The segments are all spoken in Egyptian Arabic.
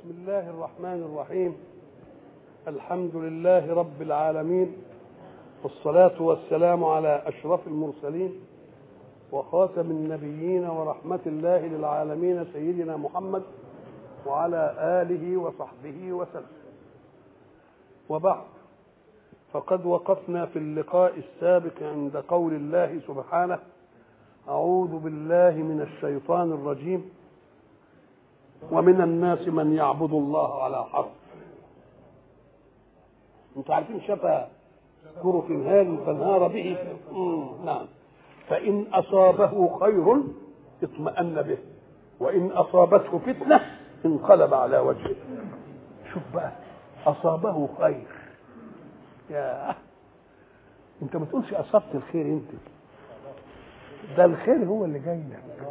بسم الله الرحمن الرحيم الحمد لله رب العالمين والصلاة والسلام على أشرف المرسلين وخاتم النبيين ورحمة الله للعالمين سيدنا محمد وعلى آله وصحبه وسلم وبعد فقد وقفنا في اللقاء السابق عند قول الله سبحانه أعوذ بالله من الشيطان الرجيم ومن الناس من يعبد الله على حرف انتوا عارفين شفا كرة هال فانهار به مم. نعم فإن أصابه خير اطمأن به وإن أصابته فتنة انقلب على وجهه شوف بقى أصابه خير يا انت ما تقولش أصبت الخير انت ده الخير هو اللي جاي لك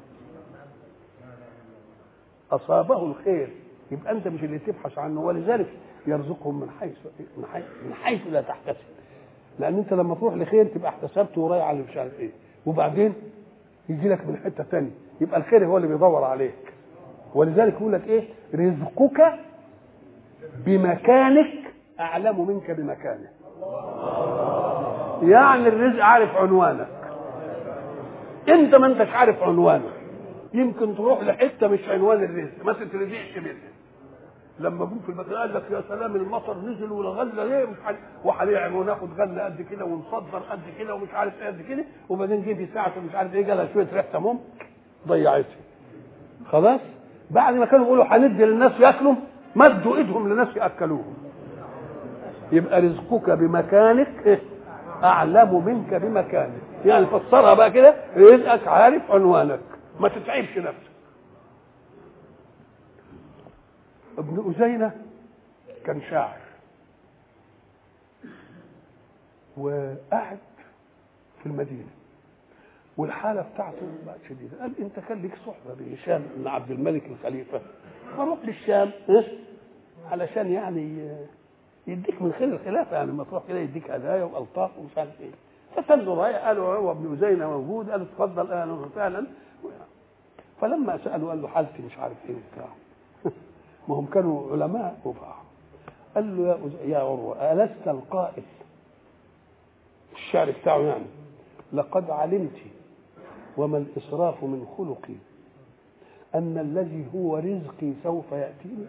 أصابه الخير يبقى أنت مش اللي تبحث عنه ولذلك يرزقهم من حيث من حيث, من حيث لا تحتسب لأن أنت لما تروح لخير تبقى احتسبت ورايح على مش عارف إيه وبعدين يجي لك من حتة تانية يبقى الخير هو اللي بيدور عليك ولذلك يقول لك إيه رزقك بمكانك أعلم منك بمكانه يعني الرزق عارف عنوانك انت ما انتش عارف عنوانه يمكن تروح لحته مش عنوان الرزق ما تترزقش منها لما جم في المكان قال لك يا سلام المطر نزل والغله ليه مش عارف وهنعمل وناخد غله قد كده ونصدر قد كده ومش عارف ايه قد كده وبعدين جه في ساعه مش عارف ايه جالها شويه ريحه سموم ضيعتها خلاص بعد ما كانوا يقولوا هندي للناس ياكلوا مدوا ايدهم لناس ياكلوهم يبقى رزقك بمكانك اعلم منك بمكانك يعني فسرها بقى كده رزقك عارف عنوانك ما تتعبش نفسك ابن أزينة كان شاعر وقعد في المدينة والحالة بتاعته بقت شديدة قال أنت كان ليك صحبة بهشام بن عبد الملك الخليفة فروح للشام علشان يعني يديك من خير الخلافة يعني لما تروح كده يديك هدايا وألطاف ومش عارف إيه فسأله رايح قالوا هو ابن أزينة موجود قال اتفضل أهلا وسهلا فلما سألوا قال له حالتي مش عارف إيه وبتاع ما هم كانوا علماء وبتاع قال له يا أز... يا عروة ألست القائل الشعر بتاعه يعني لقد علمت وما الإسراف من خلقي أن الذي هو رزقي سوف يأتيني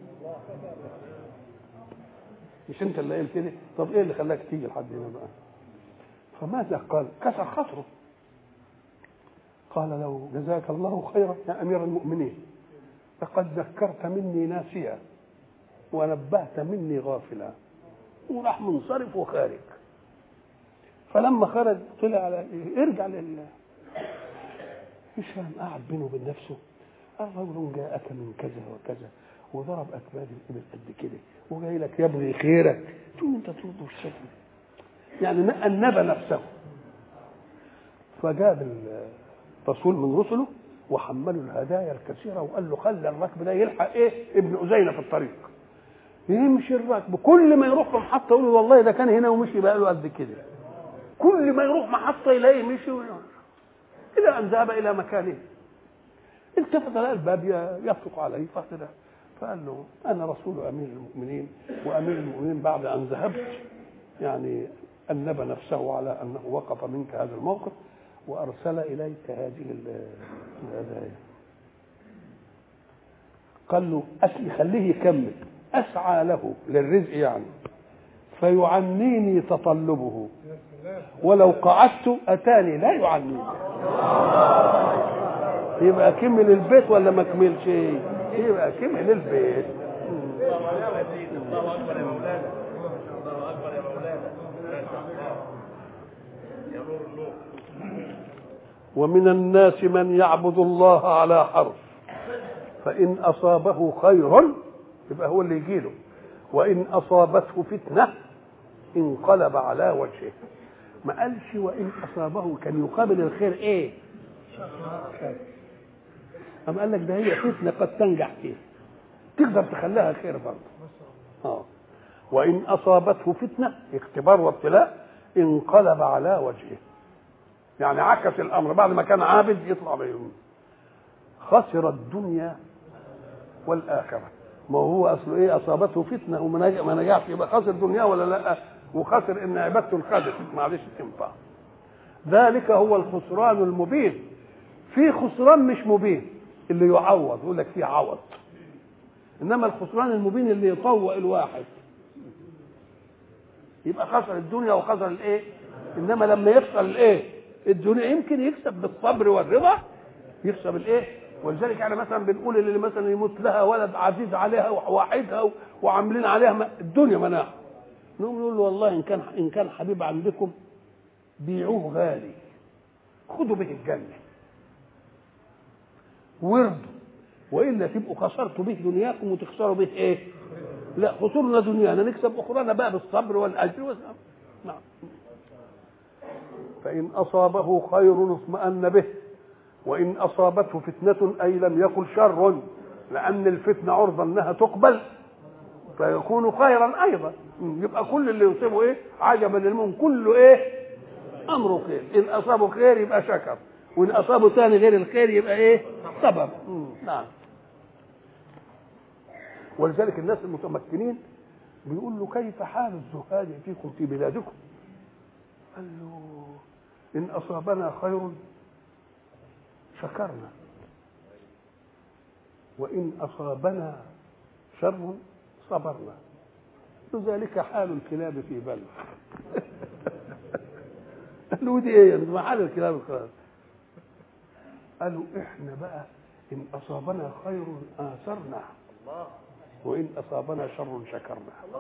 مش أنت اللي قلت لي طب إيه اللي خلاك تيجي لحد هنا بقى فماذا قال كسر خاطره قال له جزاك الله خيرا يا أمير المؤمنين لقد ذكرت مني ناسيا ونبهت مني غافلا وراح منصرف وخارج فلما خرج طلع على ارجع لله هشام قعد بينه وبين نفسه قال رجل جاءك من كذا وكذا وضرب اكباد الابل قد كده وجاي لك يبغي خيرك تقول انت ترد الشكل يعني انب نفسه فجاب رسول من رسله وحملوا الهدايا الكثيره وقال له خلي الركب ده يلحق ايه ابن أزينة في الطريق يمشي الركب كل ما يروح محطه يقول والله ده كان هنا ومشي بقى له قد كده كل ما يروح محطه يلاقي مشي الى ان ذهب الى مكانه التفت لقى الباب يطرق عليه فقال فقال له انا رسول امير المؤمنين وامير المؤمنين بعد ان ذهبت يعني انب نفسه على انه وقف منك هذا الموقف وارسل اليك هذه الهدايا قال له أسلي خليه يكمل اسعى له للرزق يعني فيعنيني تطلبه ولو قعدت اتاني لا يعنيني يبقى كمل البيت ولا ما كملش يبقى كمل البيت الله اكبر يا مولانا الله اكبر يا مولانا يا نور النور ومن الناس من يعبد الله على حرف فإن أصابه خير يبقى هو اللي يجيله وإن أصابته فتنة انقلب على وجهه ما قالش وإن أصابه كان يقابل الخير إيه؟ أم قال لك ده هي فتنة قد تنجح فيها تقدر تخليها خير برضه آه. وإن أصابته فتنة اختبار وابتلاء انقلب على وجهه يعني عكس الامر بعد ما كان عابد يطلع بيهم خسر الدنيا والاخره ما هو اصله ايه اصابته فتنه وما نجح ما نجحش يبقى خسر دنياه ولا لا وخسر ان عبادته انخدت معلش تنفع ذلك هو الخسران المبين في خسران مش مبين اللي يعوض يقول لك فيه عوض انما الخسران المبين اللي يطوق الواحد يبقى خسر الدنيا وخسر الايه انما لما يخسر الايه الدنيا يمكن يكسب بالصبر والرضا يكسب الايه ولذلك احنا مثلا بنقول اللي مثلا يموت لها ولد عزيز عليها وواحدها وعاملين عليها م- الدنيا مناعه نقوم نقول له والله ان كان ان كان حبيب عندكم بيعوه غالي خدوا به الجنه وارضوا والا تبقوا خسرتوا به دنياكم وتخسروا به ايه؟ لا خسرنا دنيانا نكسب اخرانا بقى بالصبر والاجر والثواب. نعم فان اصابه خير اطمأن به وان اصابته فتنه اي لم يكن شر لان الفتنه عرضه انها تقبل فيكون خيرا ايضا يبقى كل اللي يصيبه ايه عجبا للمؤمن كله ايه امره خير ان اصابه خير يبقى شكر وان اصابه ثاني غير الخير يبقى ايه سبب مم. نعم ولذلك الناس المتمكنين بيقول له كيف حال الزهاد فيكم في بلادكم قال له ان اصابنا خير شكرنا وان اصابنا شر صبرنا ذلك حال الكلاب في بلد قالوا دي ايه ما حال الكلاب الخلاص قالوا احنا بقى ان اصابنا خير اثرنا وان اصابنا شر شكرنا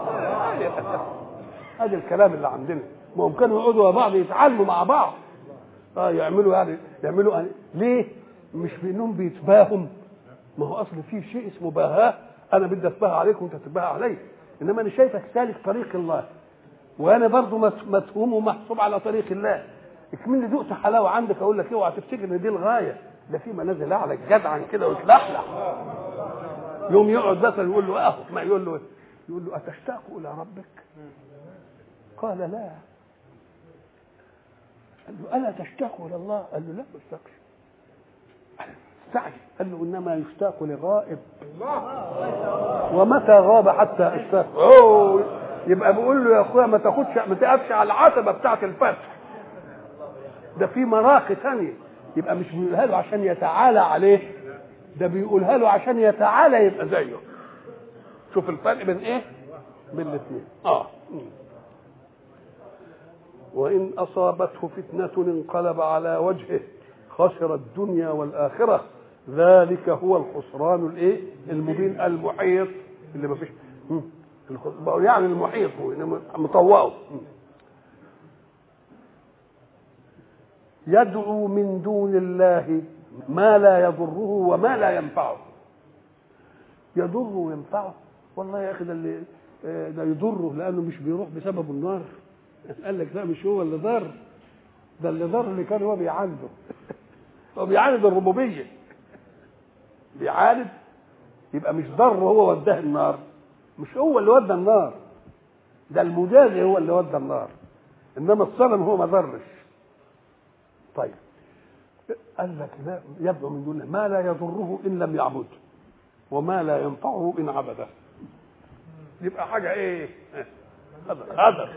هذا الكلام اللي عندنا ما هم كانوا يقعدوا مع بعض يتعلموا مع بعض اه يعملوا يعني يعملوا يعني ليه مش بانهم بيتباهم ما هو اصل في شيء اسمه باهاه انا بدي اتباهى عليك وانت تتباهى علي انما انا شايفك سالك طريق الله وانا برضو مت- متهوم ومحسوب على طريق الله اكمل دقت حلاوه عندك اقول لك اوعى تفتكر ان دي الغايه ده في منازل اعلى جدعا كده وتلحلح يوم يقعد مثلا يقول له اهو ما يقول له يقول له اتشتاق الى ربك قال لا قال له الا تشتاق الى الله قال له لا ما اشتاقش استعجل قال له انما يشتاق لغائب ومتى غاب حتى اشتاق أوه. يبقى بيقول له يا اخويا ما تاخدش ما تقفش على العتبه بتاعه الفتح ده في مراقي ثانيه يبقى مش بيقولها له عشان يتعالى عليه ده بيقولها له عشان يتعالى يبقى زيه شوف الفرق بين ايه بين الاثنين اه مم. وان اصابته فتنه انقلب على وجهه خسر الدنيا والاخره ذلك هو الخسران الايه المبين المحيط اللي ما فيش مم. الخ- يعني المحيط هو إنما مطوعه مم. يدعو من دون الله ما لا يضره وما لا ينفعه يضره وينفعه والله يا اخي ده اللي آه، ده يضره لانه مش بيروح بسبب النار قال لك لا مش هو اللي ضر ده اللي ضر اللي كان هو بيعالجه هو بيعالج الربوبيه بيعالج يبقى مش ضر هو وداه النار مش هو اللي ودى النار ده المجازي هو اللي ودى النار انما الصنم هو ما ضرش طيب قال لك لا يدعو من دون الله ما لا يضره ان لم يعبده وما لا ينفعه ان عبده يبقى حاجه ايه هذا هذا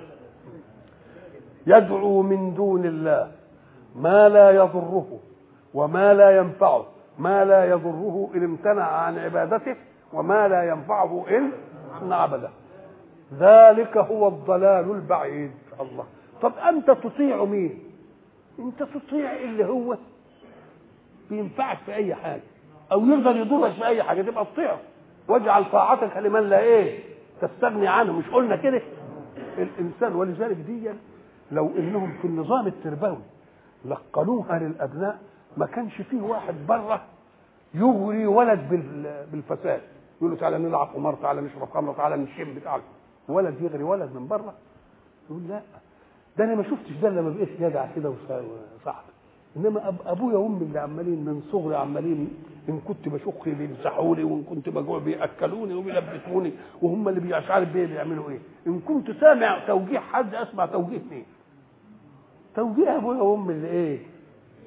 يدعو من دون الله ما لا يضره وما لا ينفعه ما لا يضره ان امتنع عن عبادته وما لا ينفعه ان ان عبده ذلك هو الضلال البعيد الله طب انت تطيع مين انت تطيع اللي هو بينفعك في اي حاجه او يقدر يضرك في اي حاجه تبقى تطيعه واجعل طاعتك لمن لا ايه تستغني عنه مش قلنا كده الانسان ولذلك دي لو انهم في النظام التربوي لقنوها للابناء ما كانش فيه واحد بره يغري ولد بال- بالفساد يقول له تعالى نلعب قمار تعالى نشرب خمره تعالى نشم تعالى ولد يغري ولد من بره يقول لا ده انا ما شفتش ده الا لما بقيت جدع كده وصاحب انما أب ابويا وامي اللي عمالين من صغري عمالين ان كنت بشخ بيمسحوا لي وان كنت بجوع بياكلوني وبيلبسوني وهم اللي بي- مش عارف بيه بيعملوا ايه ان كنت سامع توجيه حد اسمع توجيه مين توجيه ابويا وامي اللي ايه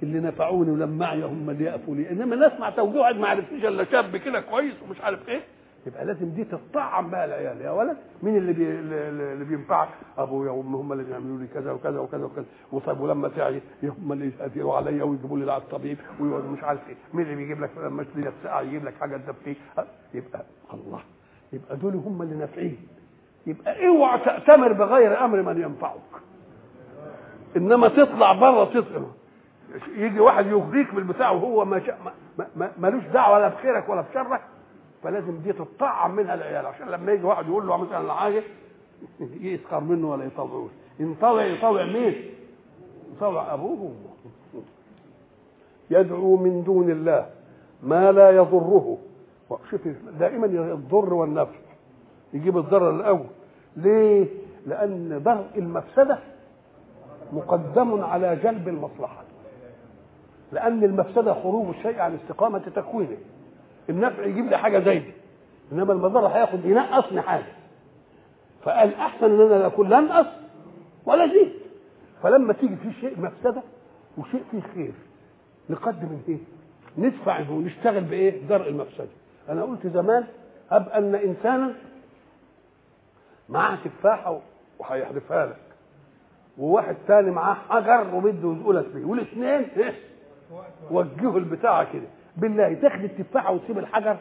اللي نفعوني ولمعي هم اللي يقفوا لي انما نسمع توجيه واحد ما عرفتنيش الا شاب كده كويس ومش عارف ايه يبقى لازم دي تطعم بقى العيال يا ولد مين اللي بي اللي اللي بينفعك ابويا وامي هم اللي بيعملوا لي كذا وكذا وكذا وكذا وطيب ولما تعي هم اللي يأثروا عليا ويجيبوا لي على الطبيب ويقعدوا مش عارف ايه مين اللي بيجيب لك لما تلاقي ساعه يجيب لك حاجه تدفيه يبقى الله يبقى دول هم اللي نافعين يبقى اوعى تأتمر بغير امر من ينفعك انما تطلع بره تطلع يجي واحد يغريك بالبتاع وهو ما شاء ما- ما- ملوش دعوه ولا بخيرك ولا بشرك فلازم دي تطعم منها العيال عشان لما يجي واحد يقول له مثلا حاجه يسخر منه ولا يطوعه ان طوع يطوع مين؟ يطوع ابوه وامه يدعو من دون الله ما لا يضره شوف دائما الضر والنفع يجيب الضرر الاول ليه؟ لان ضرر المفسده مقدم على جلب المصلحه لان المفسده خروج الشيء عن استقامه تكوينه النفع يجيب لي حاجه زي دي انما المضره هياخد ينقصني حاجه فقال احسن ان انا لا اكون لا انقص ولا زيد فلما تيجي في شيء مفسده وشيء فيه خير نقدم الايه؟ ندفع ونشتغل بايه؟ درء المفسده انا قلت زمان هب ان انسانا معاه تفاحه وهيحذفها لك وواحد تاني معاه حجر وبده يقولك بيه والاثنين إيه؟ وجهوا البتاعه كده بالله تاخد التفاحه وتسيب الحجر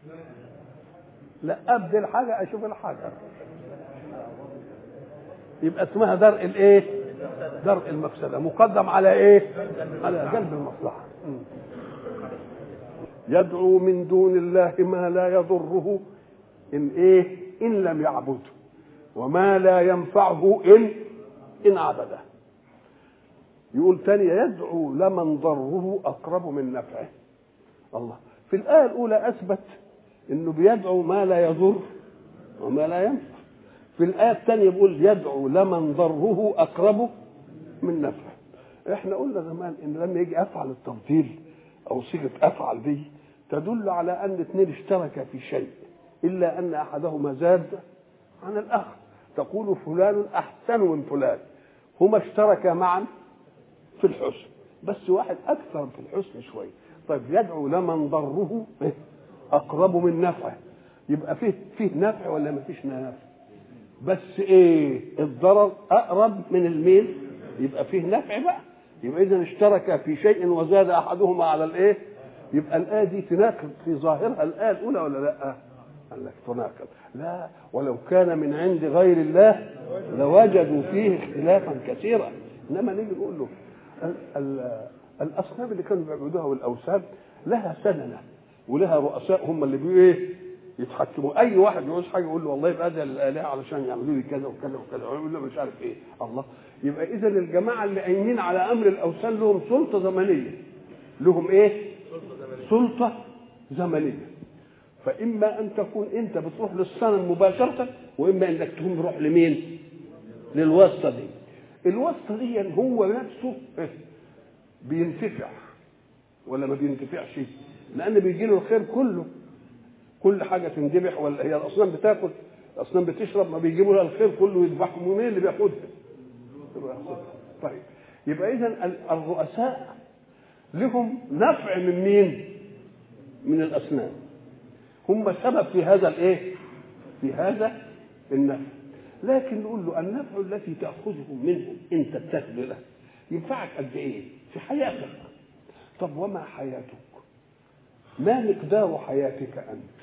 لا ابدي الحاجه اشوف الحجر يبقى اسمها درء الايه درء المفسده مقدم على ايه على جلب المصلحه م. يدعو من دون الله ما لا يضره ان ايه ان لم يعبده وما لا ينفعه ان ان عبده يقول تاني يدعو لمن ضره اقرب من نفعه الله في الايه الاولى اثبت انه بيدعو ما لا يضر وما لا ينفع في الايه الثانيه بيقول يدعو لمن ضره اقرب من نفعه احنا قلنا زمان ان لما يجي افعل التفضيل او صيغه افعل دي تدل على ان اثنين اشتركا في شيء الا ان احدهما زاد عن الاخر تقول فلان احسن من فلان هما اشتركا معا في الحسن بس واحد اكثر في الحسن شويه طيب يدعو لمن ضره اقرب من نفعه يبقى فيه فيه نفع ولا ما فيش نفع بس ايه الضرر اقرب من الميل يبقى فيه نفع بقى يبقى اذا اشترك في شيء وزاد احدهما على الايه يبقى الايه دي تناقض في ظاهرها الايه الاولى ولا لا قال لك تناقض لا ولو كان من عند غير الله لوجدوا فيه اختلافا كثيرا انما نيجي نقول له ال- ال- الاصنام اللي كانوا بيعبدوها والاوثان لها سننه ولها رؤساء هم اللي بي ايه يتحكموا اي واحد يعوز حاجه يقول له والله يبقى ده الالهه علشان يعملوا لي كذا وكذا وكذا يقول له مش عارف ايه الله يبقى اذا الجماعه اللي قايمين على امر الاوثان لهم سلطه زمنيه لهم ايه سلطه زمنيه فاما ان تكون انت بتروح للصنم مباشره واما انك تكون تروح لمين للواسطه دي الواسطه دي هو نفسه بينتفع ولا ما بينتفعش لان بيجي له الخير كله كل حاجه تندبح ولا هي الاصنام بتاكل الاصنام بتشرب ما بيجيبوا لها الخير كله يذبحهم ومين اللي بياخدها طيب يبقى اذا الرؤساء لهم نفع من مين من الاصنام هم سبب في هذا الايه في هذا النفع لكن نقول له النفع الذي تاخذه منهم انت بتاخذه له ينفعك قد ايه في حياتك طب وما حياتك ما مقدار حياتك انت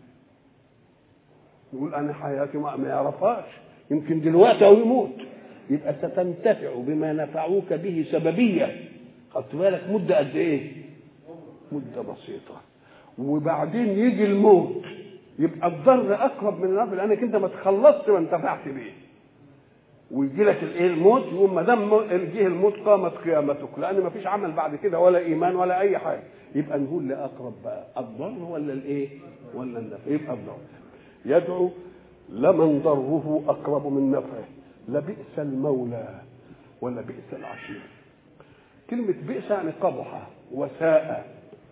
يقول انا حياتي ما ما يعرفهاش يمكن دلوقتي او يموت يبقى ستنتفع بما نفعوك به سببيه خدت بالك مده قد ايه مده بسيطه وبعدين يجي الموت يبقى الضر اقرب من النفع لانك انت ما تخلصت ما انتفعت بيه ويجي لك الايه الموت يقوم ما دام جه الموت قامت قيامتك لان ما فيش عمل بعد كده ولا ايمان ولا اي حاجه يبقى نقول لاقرب بقى الضر ولا الايه ولا النفع يبقى الضر يدعو لمن ضره اقرب من نفعه لبئس المولى ولا بئس العشير كلمة بئس يعني قبح وساء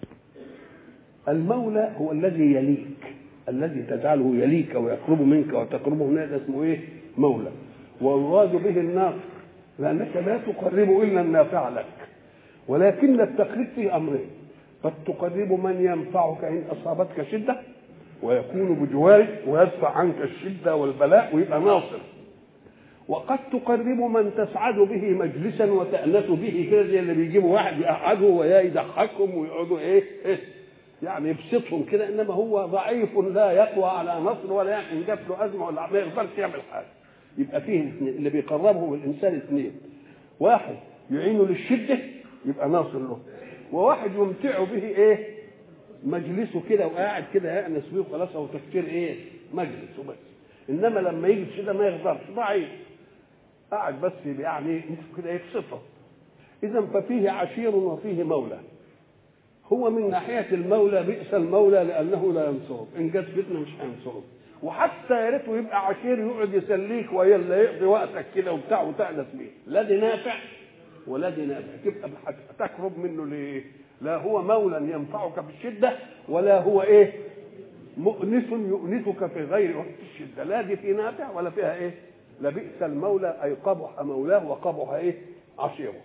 المولى هو الذي يليك الذي تجعله يليك ويقرب منك وتقربه منك اسمه ايه؟ مولى ويراد به الناصر لانك لا تقرب الا النافع لك ولكن التقريب فيه امرين قد تقرب من ينفعك ان اصابتك شده ويكون بجوارك ويدفع عنك الشده والبلاء ويبقى ناصر وقد تقرب من تسعد به مجلسا وتأنس به كده زي اللي بيجيبوا واحد يقعده ويضحكهم ويقعدوا ايه, إيه يعني يبسطهم كده انما هو ضعيف لا يقوى على نصر ولا ان جات له ازمه ولا ما يقدرش يعمل حاجه يبقى فيه الاثنين اللي بيقربه الانسان اثنين واحد يعينه للشده يبقى ناصر له وواحد يمتعه به ايه مجلسه كده وقاعد كده يأنس بيه خلاص هو تفكير ايه مجلس وبس انما لما يجي الشده ما يقدرش ضعيف قاعد بس يعني كده يبسطه اذا ففيه عشير وفيه مولى هو من ناحيه المولى بئس المولى لانه لا ينصره ان جت فتنه مش هينصره وحتى يا ريته يبقى عشير يقعد يسليك ويلا يقضي وقتك كده وبتاع وتأنس بيه لا دي نافع ولا دي نافع تبقى تقرب منه ليه؟ لا هو مولى ينفعك في الشده ولا هو ايه؟ مؤنس يؤنسك في غير وقت الشده لا دي في نافع ولا فيها ايه؟ لبئس المولى اي قبح مولاه وقبح ايه؟ عشيره.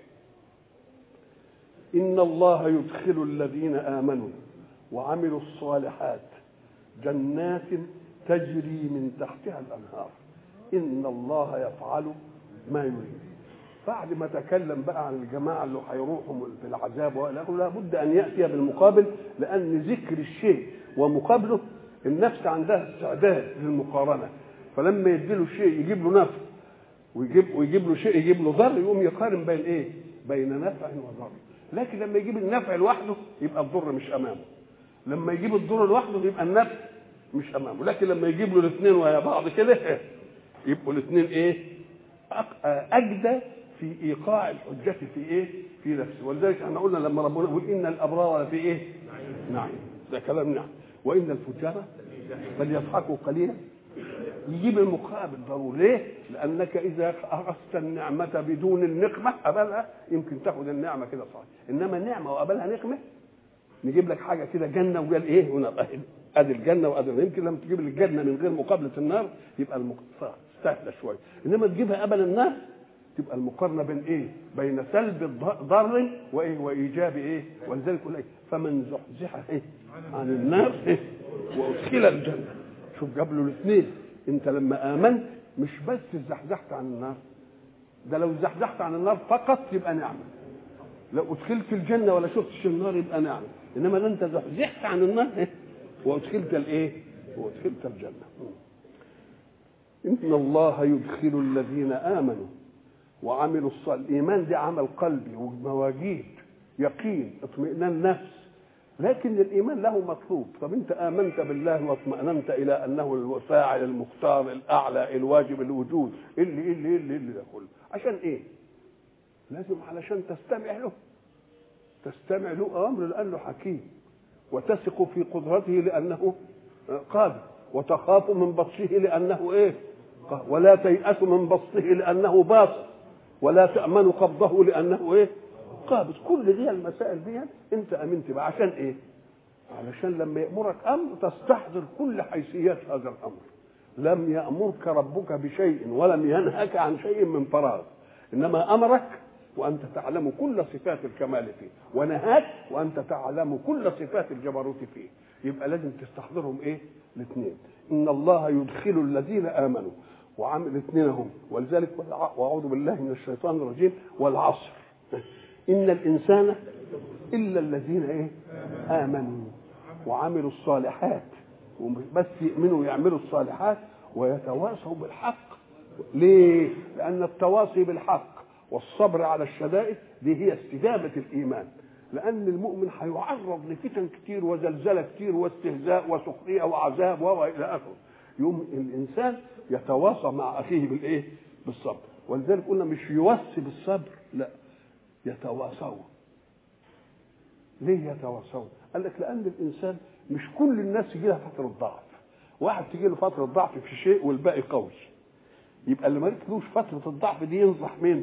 ان الله يدخل الذين امنوا وعملوا الصالحات جنات تجري من تحتها الانهار ان الله يفعل ما يريد بعد ما تكلم بقى عن الجماعه اللي هيروحوا في العذاب ولا لابد ان ياتي بالمقابل لان ذكر الشيء ومقابله النفس عندها استعداد للمقارنه فلما يديله شيء يجيب له نفع ويجيب ويجيب له شيء يجيب له ضر يقوم يقارن بين ايه؟ بين نفع وضر لكن لما يجيب النفع لوحده يبقى الضر مش امامه لما يجيب الضر لوحده يبقى النفع مش امامه لكن لما يجيب له الاثنين ويا بعض كده يبقوا الاثنين ايه؟ اجدى في ايقاع الحجه في ايه؟ في نفسه ولذلك احنا قلنا لما ربنا يقول ان الابرار لفي ايه؟ نعم ده كلام نعم وان الفجار فليضحكوا قليلا يجيب المقابل ضروري ليه؟ لانك اذا اخذت النعمه بدون النقمه قبلها يمكن تاخد النعمه كده صحيح انما نعمه وقبلها نقمه نجيب لك حاجه كده جنه وقال ايه ونبقى ادي الجنه وادي يمكن لما تجيب الجنه من غير مقابله النار يبقى المقابله سهله شويه انما تجيبها قبل النار تبقى المقارنه بين ايه؟ بين سلب ضر وايه؟ وايجاب ايه؟ ولذلك يقول ايه؟ فمن زحزح ايه؟ عن النار ايه؟ وادخل الجنه شوف جاب له الاثنين انت لما امنت مش بس زحزحت عن النار ده لو زحزحت عن النار فقط يبقى نعمه لو ادخلت الجنه ولا شفتش النار يبقى نعمه انما لا انت زحزحت عن النار ايه؟ وادخلت الايه؟ وادخلت الجنه ان الله يدخل الذين امنوا وعملوا الصالح الايمان دي عمل قلبي ومواجيد يقين اطمئنان نفس لكن الايمان له مطلوب طب انت امنت بالله واطمأننت الى انه الفاعل المختار الاعلى الواجب الوجود اللي اللي اللي اللي ده كله عشان ايه لازم علشان تستمع له تستمع له امر لانه حكيم وتثق في قدرته لانه قادر وتخاف من بطشه لانه ايه ولا تيأس من بسطه لانه باسط ولا تأمن قبضه لانه ايه قابض كل دي المسائل دي انت امنت بها عشان ايه علشان لما يامرك امر تستحضر كل حيثيات هذا الامر لم يامرك ربك بشيء ولم ينهك عن شيء من فراغ انما امرك وانت تعلم كل صفات الكمال فيه ونهاك وانت تعلم كل صفات الجبروت فيه يبقى لازم تستحضرهم ايه الاثنين ان الله يدخل الذين امنوا وعمل الاثنين هم ولذلك واعوذ بالله من الشيطان الرجيم والعصر ان الانسان الا الذين ايه امنوا وعملوا الصالحات بس يؤمنوا ويعملوا الصالحات ويتواصوا بالحق ليه لان التواصي بالحق والصبر على الشدائد دي هي استجابه الايمان لان المؤمن هيعرض لفتن كتير وزلزله كتير واستهزاء وسخريه وعذاب والى اخره يوم الانسان يتواصى مع اخيه بالايه بالصبر ولذلك قلنا مش يوصي بالصبر لا يتواصون ليه يتواصون قال لك لان الانسان مش كل الناس يجي لها فتره ضعف واحد تجي له فتره ضعف في شيء والباقي قوي يبقى اللي ما جاتلوش فتره الضعف دي ينصح مين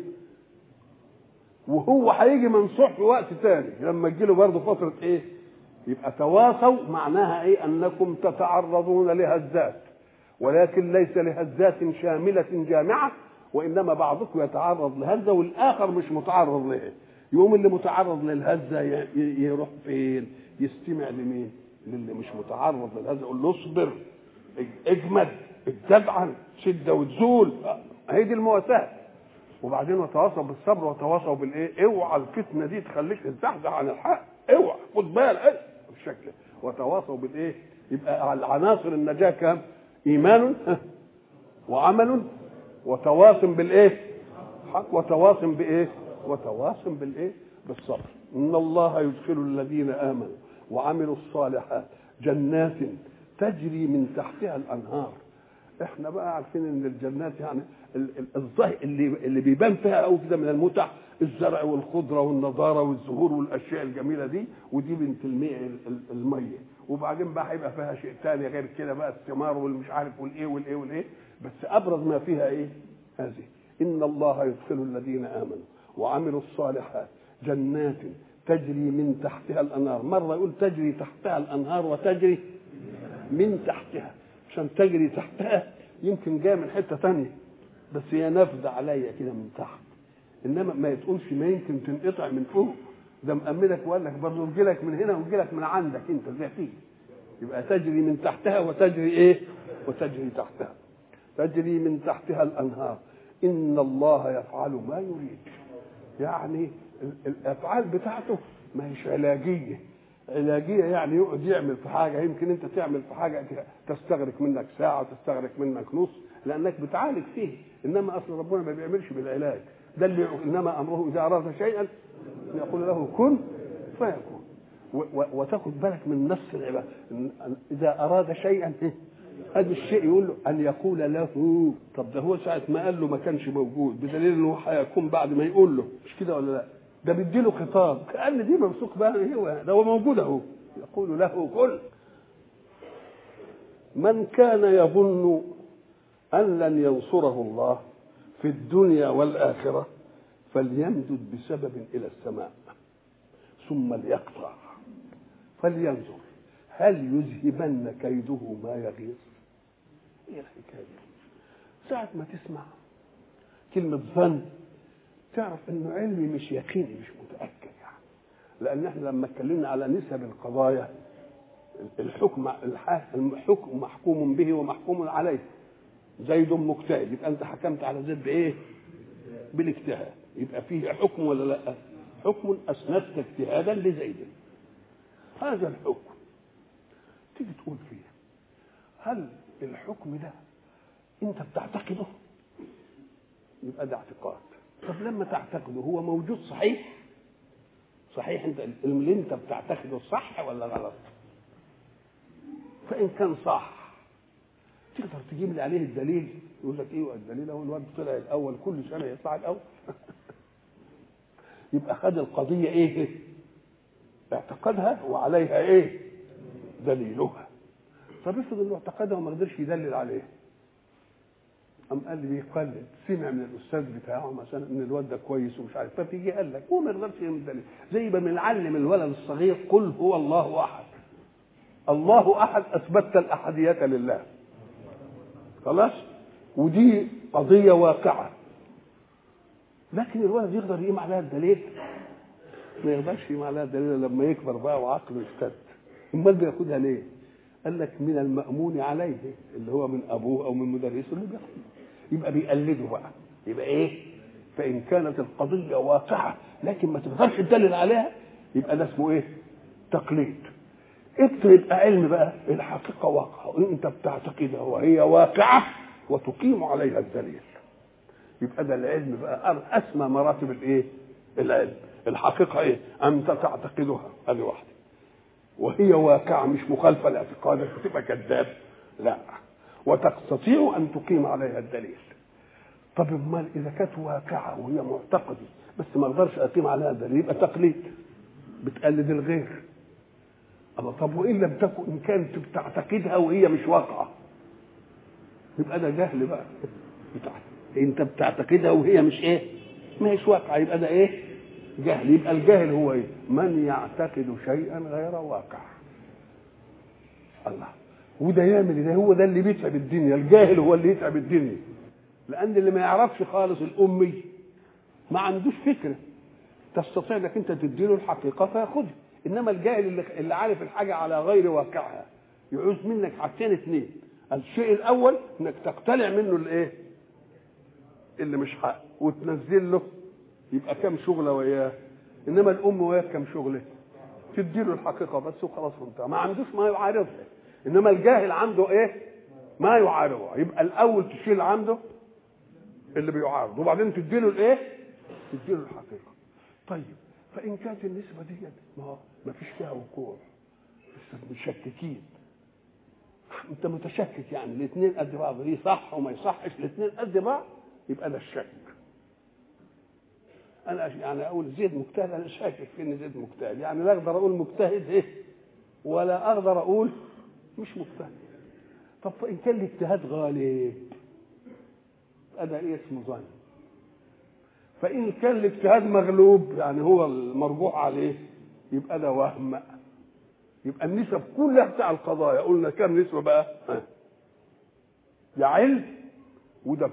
وهو هيجي منصوح في وقت تاني لما تجي له برضه فتره ايه يبقى تواصوا معناها ايه انكم تتعرضون لهزات ولكن ليس لهزات شامله جامعه وانما بعضكم يتعرض لهزه والاخر مش متعرض له يقوم اللي متعرض للهزه ي- ي- يروح فين يستمع لمين للي مش متعرض للهزه يقول له اصبر اجمد اتجعل شده وتزول آه، هي دي المواساه وبعدين وتواصوا بالصبر وتواصوا بالايه اوعى الفتنه دي تخليك تزحزح عن الحق اوعى خد بالك إيه؟ بالشكل وتواصوا بالايه يبقى العناصر النجاه كام ايمان وعمل وتواص بالايه حق وتواص بايه وتواص بالايه بالصبر ان الله يدخل الذين امنوا وعملوا الصالحات جنات تجري من تحتها الانهار احنا بقى عارفين ان الجنات يعني ال- ال- الظاهر اللي اللي بيبان فيها قوي كده من المتع الزرع والخضره والنضاره والزهور والاشياء الجميله دي ودي بنت الماء ال- ال- الميه وبعدين بقى هيبقى فيها شيء تاني غير كده بقى الثمار والمش عارف والايه والايه والايه بس ابرز ما فيها ايه؟ هذه ان الله يدخل الذين امنوا وعملوا الصالحات جنات تجري من تحتها الانهار مره يقول تجري تحتها الانهار وتجري من تحتها عشان تجري تحتها يمكن جايه من حته تانية بس هي نافذه عليا كده من تحت انما ما تقولش ما يمكن تنقطع من فوق ده مأمنك وقال لك برضه يجي لك من هنا ويجي لك من عندك انت زي تيجي يبقى تجري من تحتها وتجري ايه؟ وتجري تحتها تجري من تحتها الانهار ان الله يفعل ما يريد يعني ال- الافعال بتاعته ما هيش علاجيه علاجيه يعني يقعد يعمل في حاجه يمكن انت تعمل في حاجه تستغرق منك ساعه وتستغرق منك نص لانك بتعالج فيه انما اصل ربنا ما بيعملش بالعلاج ده اللي انما امره اذا اراد شيئا يقول له كن فيكون و- و- وتاخد بالك من نفس العباده إن- اذا اراد شيئا هذا الشيء يقول له ان يقول له طب ده هو ساعه ما قال له ما كانش موجود بدليل انه هيكون بعد ما يقول له مش كده ولا لا ده بيديله خطاب كان دي ممسوك بقى هو ده هو موجود اهو يقول له كن من كان يظن ان لن ينصره الله في الدنيا والاخره فليمدد بسبب الى السماء ثم ليقطع فلينظر هل يذهبن كيده ما يغيظ ايه الحكايه دي ساعه ما تسمع كلمه ظن تعرف انه علمي مش يقيني مش متاكد يعني لان احنا لما اتكلمنا على نسب القضايا الحكم الحكم محكوم به ومحكوم عليه زيد مجتهد يبقى انت حكمت على زيد بايه؟ بالاجتهاد يبقى فيه حكم ولا لا؟ حكم اسندت اجتهادا لزيد هذا الحكم تيجي تقول فيه هل الحكم ده انت بتعتقده؟ يبقى ده اعتقاد طب لما تعتقده هو موجود صحيح؟ صحيح انت اللي انت بتعتقده صح ولا غلط؟ فان كان صح تقدر تجيب لي عليه الدليل يقول لك ايه الدليل هو الواد طلع الاول كل سنه يطلع الاول يبقى خد القضيه ايه اعتقدها وعليها ايه دليلها طب افرض انه اعتقدها وما قدرش يدلل عليه قام قال لي بيقلد سمع من الاستاذ بتاعه مثلا ان الواد ده كويس ومش عارف فبيجي قال لك هو ما يقدرش يعمل دليل زي ما بنعلم الولد الصغير قل هو الله احد الله احد اثبتت الاحديه لله خلاص ودي قضيه واقعه لكن الولد يقدر يقيم عليها الدليل ما يقدرش يقيم عليها الدليل لما يكبر بقى وعقله يشتد امال بياخدها ليه؟ قال لك من المأمون عليه اللي هو من ابوه او من مدرسه اللي بياخده يبقى بيقلده بقى يبقى ايه؟ فان كانت القضيه واقعه لكن ما تقدرش تدلل عليها يبقى ده اسمه ايه؟ تقليد انت يبقى علم بقى الحقيقه واقعه وانت بتعتقدها وهي واقعه وتقيم عليها الدليل يبقى ده العلم بقى اسمى مراتب الايه؟ العلم الحقيقه ايه؟ انت تعتقدها هذه واحده وهي واقعه مش مخالفه لاعتقادك وتبقى كذاب لا وتستطيع ان تقيم عليها الدليل طب امال اذا كانت واقعه وهي معتقده بس ما اقدرش اقيم عليها دليل يبقى تقليد بتقلد الغير الله طب وان لم تكن ان كانت بتعتقدها وهي مش واقعه يبقى ده جهل بقى بتاعت. انت بتعتقدها وهي مش ايه ما هيش واقعه يبقى ده ايه جهل يبقى الجاهل هو ايه من يعتقد شيئا غير واقع الله وده يعمل ده هو ده اللي بيتعب الدنيا الجاهل هو اللي يتعب الدنيا لان اللي ما يعرفش خالص الامي ما عندوش فكره تستطيع انك انت تديله الحقيقه فياخدها انما الجاهل اللي, اللي عارف الحاجه على غير واقعها يعوز منك حاجتين اثنين الشيء الاول انك تقتلع منه الايه اللي مش حق وتنزل له يبقى كم شغله وياه انما الام وياه كم شغله تديله الحقيقه بس وخلاص انت ما عندوش ما يعارضها انما الجاهل عنده ايه ما يعارضه يبقى الاول تشيل عنده اللي بيعارض وبعدين تديله الايه تديله الحقيقه طيب فان كانت النسبه دي ما ما فيش فيها وقوع بس متشككين انت متشكك يعني الاثنين قد بعض دي صح وما يصحش الاثنين قد بعض يبقى ده الشك انا يعني اقول زيد مجتهد انا شاكك في ان زيد مجتهد يعني لا اقدر اقول مجتهد ايه ولا اقدر اقول مش مجتهد طب فان كان الاجتهاد غالب هذا ايه اسمه ظن فان كان الاجتهاد مغلوب يعني هو المرجوح عليه يبقى ده وهم يبقى النسب كلها بتاع القضايا قلنا كم نسبه بقى ها. يا علم وده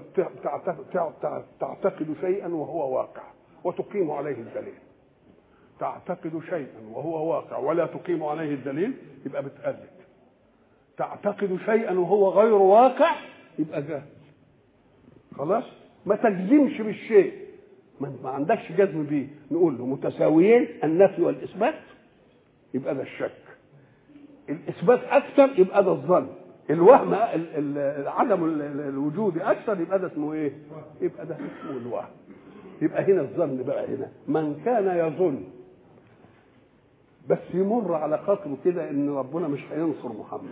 تعتقد شيئا وهو واقع وتقيم عليه الدليل تعتقد شيئا وهو واقع ولا تقيم عليه الدليل يبقى بتقلد تعتقد شيئا وهو غير واقع يبقى جاهل خلاص ما تجزمش بالشيء ما عندكش جزم بيه نقول له متساويين النفي والاثبات يبقى ده الشك الاثبات اكثر يبقى ده الظن الوهم عدم الوجود اكثر يبقى ده اسمه ايه يبقى ده اسمه الوهم يبقى هنا الظن بقى هنا من كان يظن بس يمر على خاطره كده ان ربنا مش هينصر محمد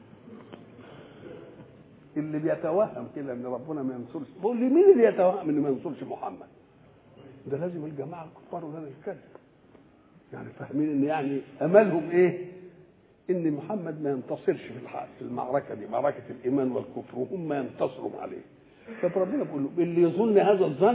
اللي بيتوهم كده ان ربنا ما ينصرش بقول لي مين اللي يتوهم ان ما ينصرش محمد ده لازم الجماعه الكفار ولا يتكلم يعني فاهمين ان يعني املهم ايه ان محمد ما ينتصرش في الحق في المعركه دي معركه الايمان والكفر وهم ينتصروا عليه فربنا بيقول له اللي يظن هذا الظن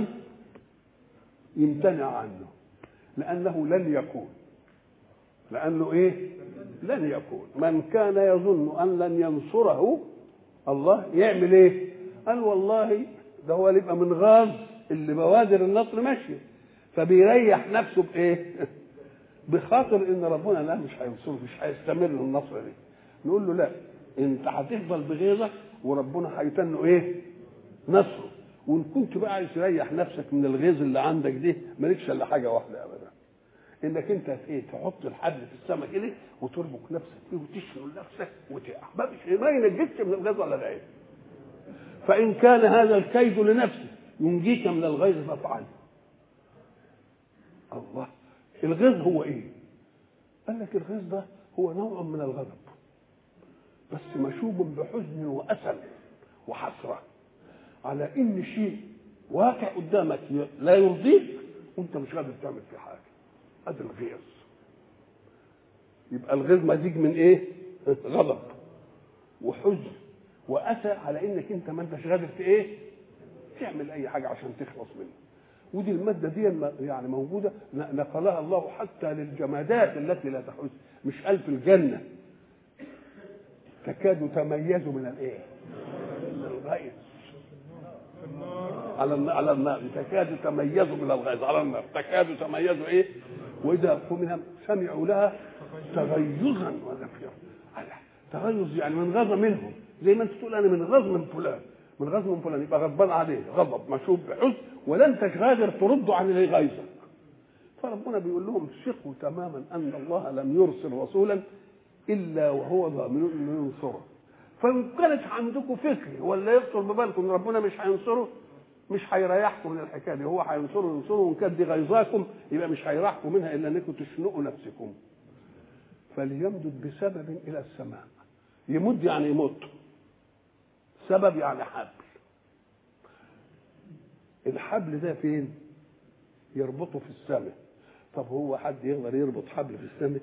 يمتنع عنه لانه لن يكون لانه ايه لن يكون من كان يظن ان لن ينصره الله يعمل ايه قال والله ده هو اللي يبقى من غاز اللي بوادر النصر ماشيه فبيريح نفسه بايه بخاطر ان ربنا لا مش هينصره مش هيستمر النصر دي نقول له لا انت هتفضل بغيظك وربنا هيتنه ايه نصره وان كنت بقى عايز تريح نفسك من الغيظ اللي عندك دي مالكش الا حاجه واحده ابدا انك انت ايه تحط الحبل في السماء كده وتربك نفسك فيه وتشغل نفسك وتقع ما فيش ما ينجيكش من الغيظ ولا العين فان كان هذا الكيد لنفسك ينجيك من الغيظ فافعل الله الغيظ هو ايه قال لك الغيظ ده هو نوع من الغضب بس مشوب بحزن واسى وحسره على ان شيء واقع قدامك لا يرضيك وانت مش قادر تعمل فيه حاجه ادي الغيظ يبقى الغيظ مزيج من ايه غضب وحزن واسى على انك انت ما انتش قادر في ايه تعمل اي حاجه عشان تخلص منه ودي المادة دي يعني موجودة نقلها الله حتى للجمادات التي لا تحس مش قال في الجنة تكاد تميز من الايه؟ من الغيظ على النار على النار تكاد تميز من الغيظ على النار تكاد تميز ايه؟ واذا منها سمعوا لها تغيظا وزفيرا تغيظ يعني من غضب منهم زي ما انت تقول انا من غضب من فلان من غضب من فلان يبقى غضبان عليه غضب مشوب بحزن ولا انت قادر ترد عن اللي غيظك فربنا بيقول لهم ثقوا تماما ان الله لم يرسل رسولا الا وهو ضامن انه ينصره فان كانت عندكم فكر ولا يخطر ببالكم ان ربنا مش هينصره مش هيريحكم من الحكايه دي هو هينصره ينصره وان كانت دي غيظاكم يبقى مش هيريحكم منها الا انكم تشنقوا نفسكم فليمدد بسبب الى السماء يمد يعني يمط سبب يعني حبل الحبل ده فين يربطه في السماء طب هو حد يقدر يربط حبل في السماء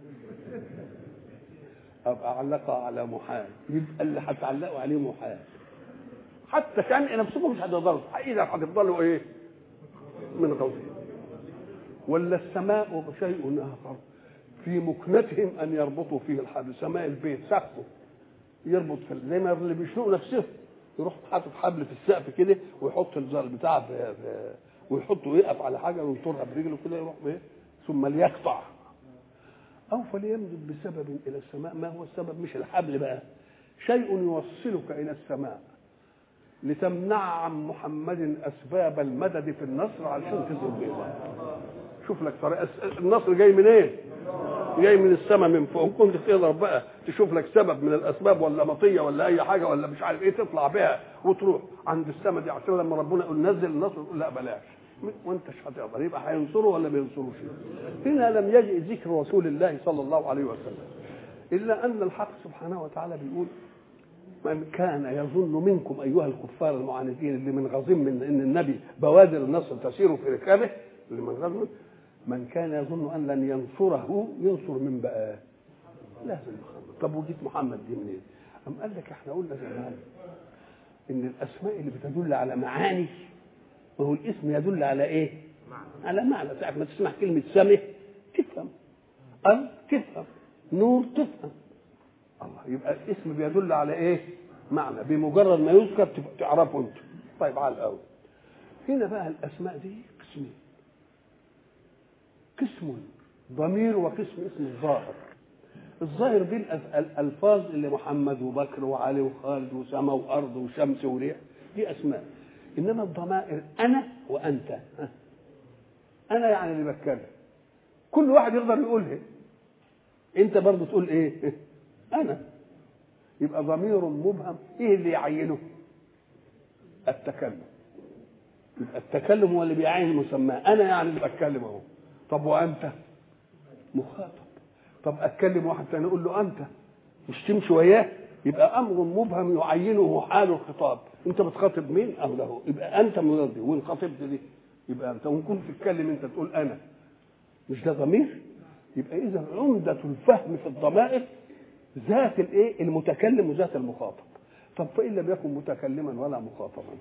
ابقى اعلقه على محال يبقى اللي هتعلقوا عليه محال حتى شنق نفسكم مش هتقدروا اذا هتفضلوا ايه من غوثهم ولا السماء شيء اخر في مكنتهم ان يربطوا فيه الحبل سماء البيت سقفه يربط في زي ما اللي بيشنقوا نفسهم يروح حاطط حبل في السقف كده ويحط البتاع في ويحطه يقف على حاجه وينطرها برجله كده يروح بايه ثم ليقطع أو فليمدد بسبب إلى السماء ما هو السبب مش الحبل بقى شيء يوصلك إلى السماء لتمنع عن محمد أسباب المدد في النصر علشان تضرب بيه شوف لك طريقة النصر جاي منين؟ إيه؟ جاي من السماء من فوق كنت تقدر بقى تشوف لك سبب من الاسباب ولا مطيه ولا اي حاجه ولا مش عارف ايه تطلع بها وتروح عند السماء دي عشان لما ربنا يقول نزل النصر يقول لا بلاش وانت مش هتقدر يبقى هينصره ولا ما ينصروش هنا لم يجئ ذكر رسول الله صلى الله عليه وسلم الا ان الحق سبحانه وتعالى بيقول من كان يظن منكم ايها الكفار المعاندين اللي من غاظين من ان النبي بوادر النصر تسير في ركابه اللي من غاظ من كان يظن ان لن ينصره ينصر من بقى لازم محمد طب وجيت محمد دي منين أم قال لك احنا قلنا زمان ان الاسماء اللي بتدل على معاني وهو الاسم يدل على ايه على معنى ساعة ما تسمع كلمة سمه تفهم أل تفهم نور تفهم الله يبقى الاسم بيدل على ايه معنى بمجرد ما يذكر تعرفه انت طيب على الاول هنا بقى الاسماء دي قسمين قسم ضمير وقسم اسم الظاهر الظاهر دي الالفاظ اللي محمد وبكر وعلي وخالد وسما وارض وشمس وريح دي اسماء انما الضمائر انا وانت انا يعني اللي بتكلم كل واحد يقدر يقولها انت برضه تقول ايه انا يبقى ضمير مبهم ايه اللي يعينه التكلم يبقى التكلم هو اللي بيعين المسمى انا يعني اللي بتكلم اهو طب وانت مخاطب طب اتكلم واحد ثاني اقول له انت مش تمشي وياه يبقى امر مبهم يعينه حال الخطاب انت بتخاطب مين او له يبقى انت مرضي وان خاطبت دي يبقى انت وان كنت تتكلم انت تقول انا مش ده ضمير يبقى اذا عمده الفهم في الضمائر ذات الايه المتكلم وذات المخاطب طب فان لم يكن متكلما ولا مخاطبا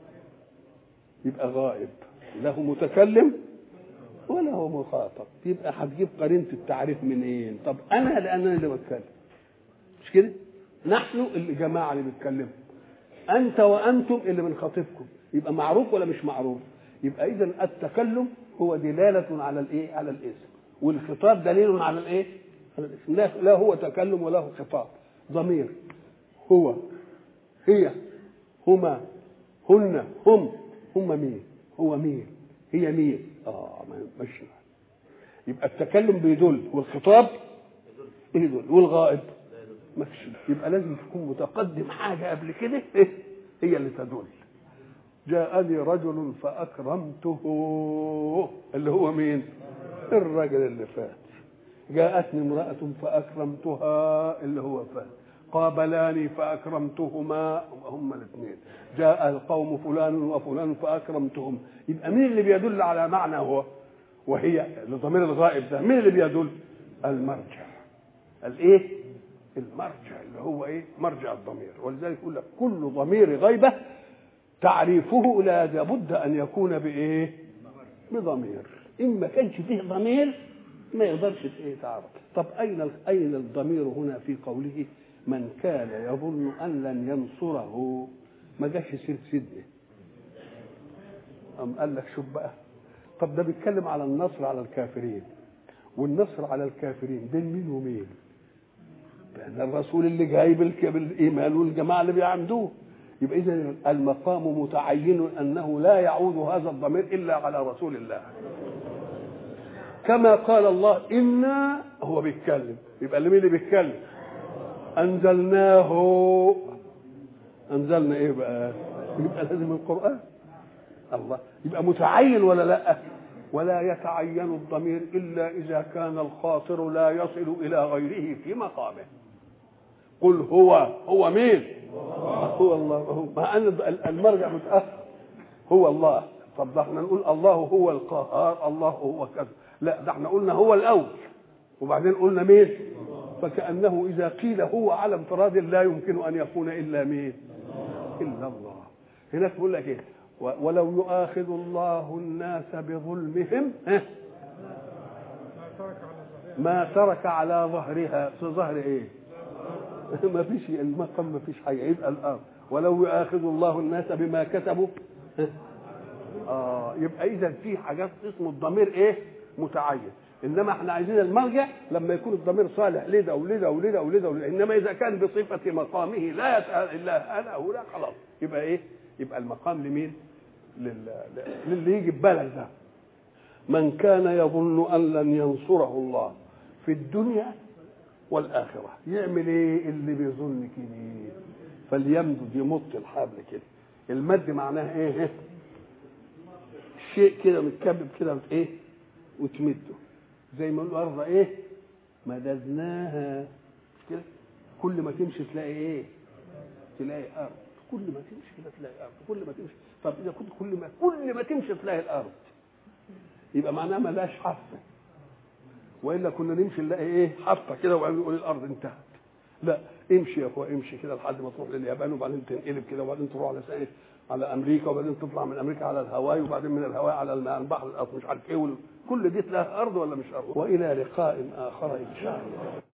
يبقى غائب له متكلم ولا هو مخاطب يبقى هتجيب قرينه التعريف منين طب انا لان انا اللي بتكلم مش كده نحن اللي جماعه اللي بيتكلموا انت وانتم اللي بنخاطبكم يبقى معروف ولا مش معروف يبقى اذا التكلم هو دلاله على الايه على الاسم والخطاب دليل على الايه على الاسم لا, لا هو تكلم ولا هو خطاب ضمير هو هي هما هن هم هم مين هو مين هي مين اه مش يبقى التكلم بيدل والخطاب يدل والغائب مفيش يبقى لازم تكون متقدم حاجه قبل كده إيه؟ هي اللي تدل جاءني رجل فاكرمته اللي هو مين الرجل اللي فات جاءتني امراه فاكرمتها اللي هو فات قابلاني فاكرمتهما هما الاثنين جاء القوم فلان وفلان فاكرمتهم يبقى مين اللي بيدل على معنى هو وهي لضمير الغائب ده مين اللي بيدل المرجع الايه المرجع اللي هو ايه مرجع الضمير ولذلك يقول لك كل ضمير غيبه تعريفه لا بد ان يكون بايه بضمير ان ما كانش فيه ضمير ما يقدرش ايه تعرف طب اين اين الضمير هنا في قوله من كان يظن ان لن ينصره ما جاش سير سيدنا أم قال لك شوف بقى طب ده بيتكلم على النصر على الكافرين والنصر على الكافرين بين مين ومين بين الرسول اللي جاي بالايمان والجماعه اللي بيعمدوه يبقى اذا المقام متعين انه لا يعود هذا الضمير الا على رسول الله كما قال الله انا هو بيتكلم يبقى اللي مين اللي بيتكلم انزلناه انزلنا ايه بقى يبقى لازم القران الله يبقى متعين ولا لا ولا يتعين الضمير الا اذا كان الخاطر لا يصل الى غيره في مقامه قل هو هو مين هو الله هو مع ان المرجع متاخر هو الله طب ده احنا نقول الله هو القهار الله هو كذا لا ده احنا قلنا هو الاول وبعدين قلنا مين فكانه اذا قيل هو على انفراد لا يمكن ان يكون الا مين الا الله هناك بيقول لك ايه ولو يؤاخذ الله الناس بظلمهم ما ترك على ظهرها في ظهر ايه ما فيش المقام ما فيش حاجه يبقى الارض ولو يؤاخذ الله الناس بما كسبوا اه يبقى اذا في حاجات اسمه الضمير ايه متعين انما احنا عايزين المرجع لما يكون الضمير صالح لده ولده ولده ولده ولده انما اذا كان بصفه مقامه لا يسال الا انا هنا خلاص يبقى ايه؟ يبقى المقام لمين؟ لل... للي يجي في بالك ده من كان يظن ان لن ينصره الله في الدنيا والاخره يعمل ايه اللي بيظن كده فليمدد يمط الحبل كده المد معناه ايه شيء كده متكبب كده وت- ايه وتمده زي ما يقولوا ارض ايه مددناها مش كده كل ما تمشي تلاقي ايه تلاقي ارض كل ما تمشي كده تلاقي ارض كل ما تمشي طب اذا كنت كل ما كل ما تمشي تلاقي الارض يبقى معناها ملاش حافه والا كنا نمشي نلاقي ايه حافه كده وبعدين نقول الارض انتهت لا امشي يا اخويا امشي كده لحد ما تروح لليابان وبعدين تنقلب كده وبعدين تروح على سائل على امريكا وبعدين تطلع من امريكا على الهواي وبعدين من الهواي على البحر الأطلس مش عارف ايه وال- كل دي تلاقيها ارض ولا مش ارض والى لقاء اخر ان شاء الله